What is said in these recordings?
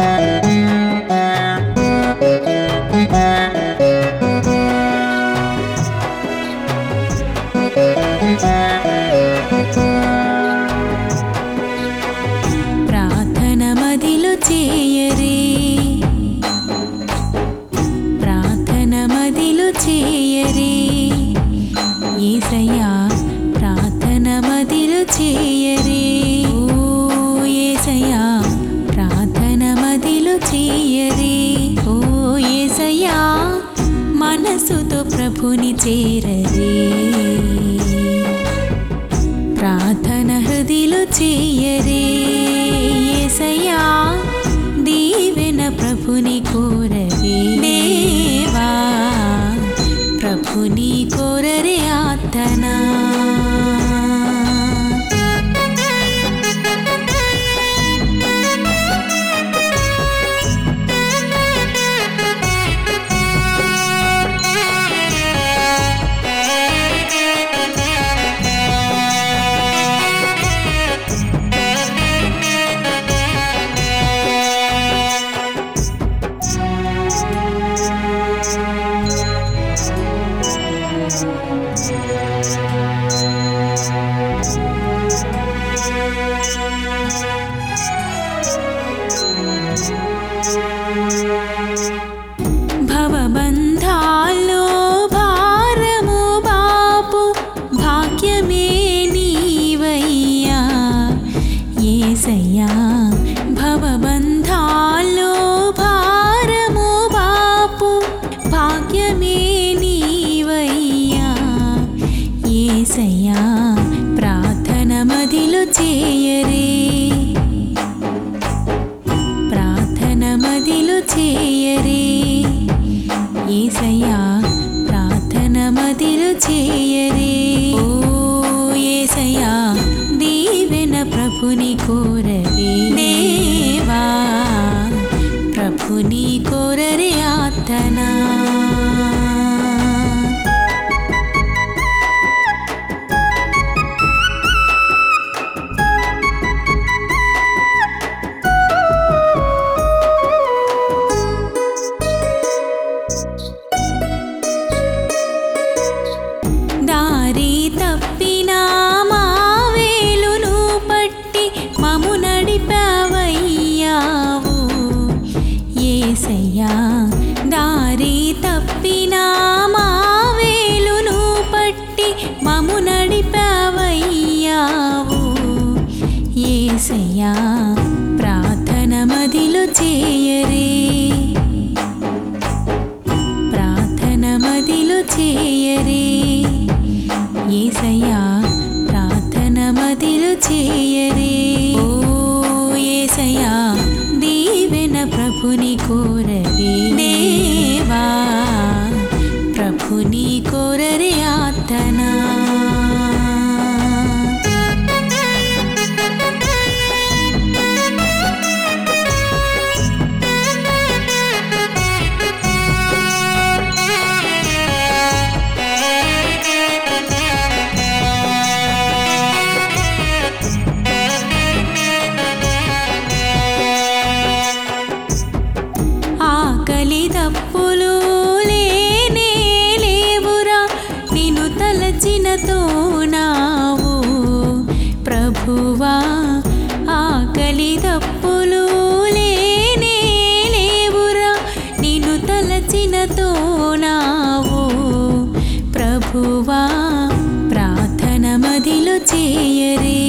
ప్రార్థన మదిలో చేయరే ప్రార్థన మదిలో చేయరే ఏసయ్యా ప్రార్థన మదిలో చేయరే ఓ ఏసయ్యా ప్రార్థన మదిలో చేయరే ఓ ఏసయ్యా మనసుతో ప్రభుని చేరరే ప్రార్థన హృదిలో చేయరే యేసయ్యా దీవెన ప్రభుని కోరరే దేవా ప్రభుని కోరరే ఆతనా భవబంధాల్లో భారము బాపు భాగ్యమే నీవయ్యా ఏసయ్యా భవబంధాల్లో భారము బాపు భాగ్యమే నీవయ్యా ఏసయ్యా ప్రార్థన మదిలో చేయరే ప్రార్థన మదిలో చేయరే ఏసయ్యా ప్రార్థన మదిలో చేయరే ఓ ఏసయ్యా దీవెన ప్రభుని కోరరే దేవా ప్రభుని కోరరే ఆతనా దారి తప్పిన మా వేలును పట్టి మము నడిపావయ్యావు ఏసయ్యా దారి తప్పిన మా వేలును పట్టి మము నడిపావయ్యావు ఏసయ్యా ప్రార్థన మదిలో చేయరే ప్రార్థన మదిలో చేయరే ఏసయ్యా ప్రార్థన మదిలో చేయరే ఓ ఏసయ్యా దీవెన ప్రభుని కోరరే దేవా ప్రభుని కోరరే ఆతనా ఆకలి తప్పులు లేనే లేవురా నిన్ను తలచినతో నావు ప్రభువా ఆకలి తప్పులు లేనే లేవురా నిన్ను తలచినతో నావు ప్రభువా ప్రార్థన మదిలో చేయరే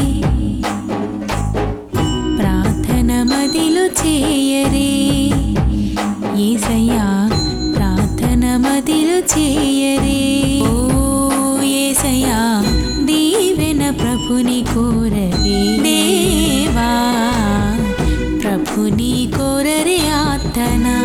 ప్రార్థన మదిలో చేయరే ఏసయ్యా ప్రార్థన మదిలో చేయరే ఓ ఏసయ్యా దీవెన ప్రభుని కోరరే దేవా ప్రభుని కోరరే ఆతనా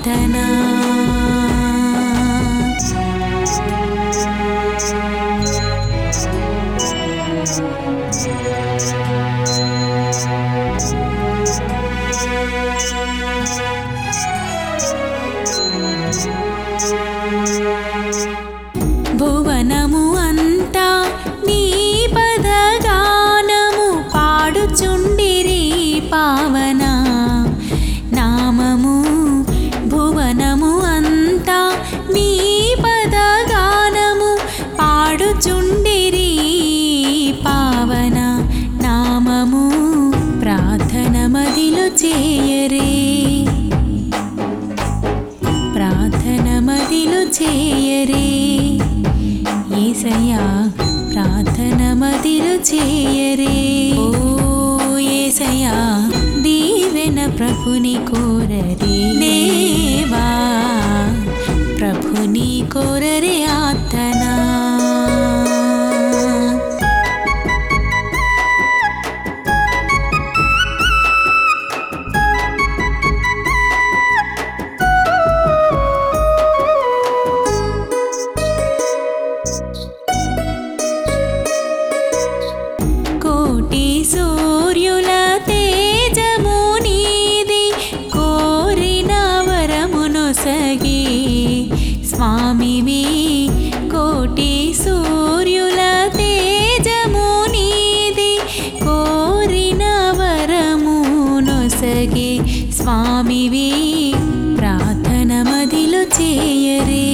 యాతనా భువనము అంతా నీ పదగానము పాడుచుండిరి పావన నామము భువనము అంతా నీ పదగానము పాడుచుండిరి పావన నామము ప్రార్థన మదిలో చేయరే ప్రార్థన మదిలో చేయరే ఏసయ్యా ప్రార్థన మదిలో చేయరే ఓ ఏసయ్యా దీవెన ప్రభుని కోరరే దేవా ప్రభుని కోరరే ఆతనా కోటి సూర్యుల తేజము నీది కోరిన వరమును సగి స్వామివి కోటి సూర్యుల తేజము నీది కోరిన వరమును సగి స్వామివి ప్రార్థన మదిలో చేయరే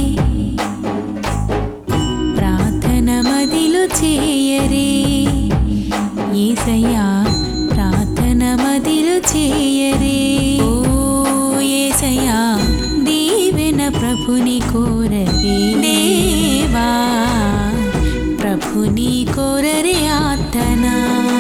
ప్రార్థన మదిలో చేయరే ఏసయ్యా ప్రార్థన మదిలో చేయరే ఓ ఏసయ్యా దీవెన ప్రభుని కోరరే దేవా ప్రభుని కోరరే ఆతనా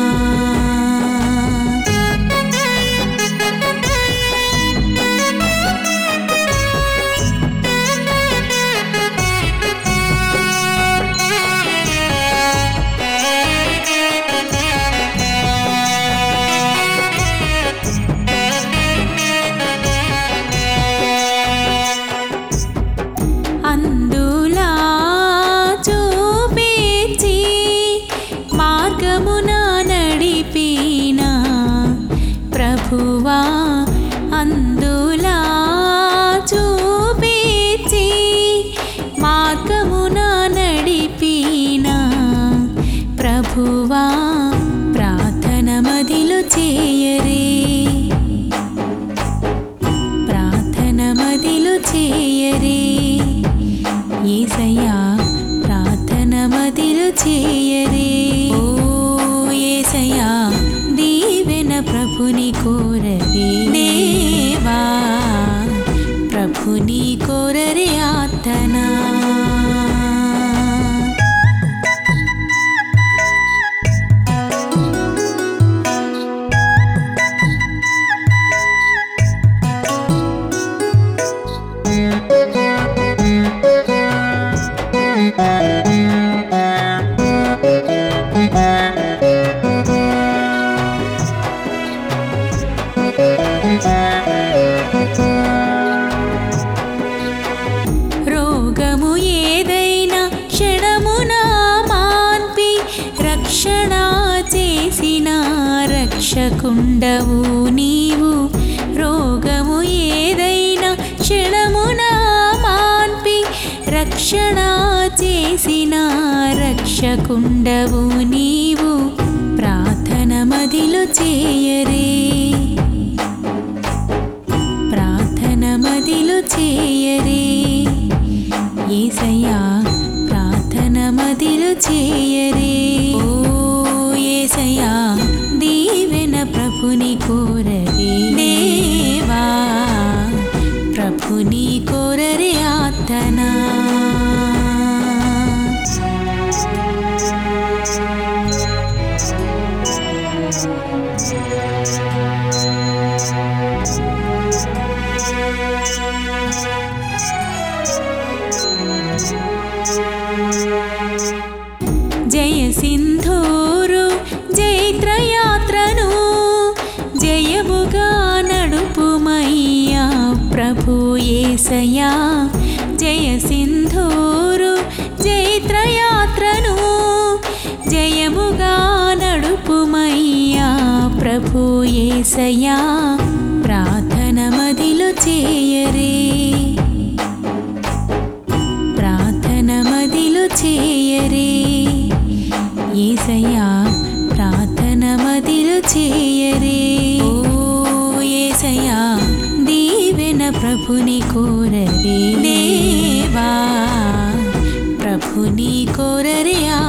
అందులా చూపించి మార్గమున నడిపిన ప్రభువా అందులా చూపించి మార్గమున నడిపిన ప్రభువా ప్రార్థన మదిలో చేయరే ప్రార్థన మదిలో చేయరే ఏసయ్యా ప్రార్థన మదిలో చేయరే ఓ ఏసయ్యా దీవెన ప్రభుని కోరరే దేవా ప్రభుని కోరరే ఆతనా రోగము ఏదైనా క్షణమున మాన్పి రక్షణ చేసిన రక్షకుండవు నీవు రోగము ఏదైనా క్షణమున మాన్పి రక్షణ చేసిన రక్షకుండవు నీవు ప్రార్థన మదిలో చేయరే ప్రార్థన మదిలో చేయరే ఏసయ్యా ప్రార్థన మదిలో చేయరే ఓ ఏసయ్యా దీవెన ప్రభుని కోరరే దేవా ప్రభుని కోరరే ఆతనా జయ సింధూరు జైత్రయాత్రను జయముగా నడుపుమయ్యా ప్రభు ఏసయా జయ సింధూరు జైత్రయాత్రను జయముగా నడుపుమయ్యా ప్రభు ఏసయా ప్రార్థన మదిలో చేయరే ప్రార్థన మదిలో చేయరే ఏసయ్యా ప్రార్థన మదిలో చేయరే ఓ ఏసయ్యా దీవెన ప్రభుని కోరరే దేవా ప్రభుని కోరరే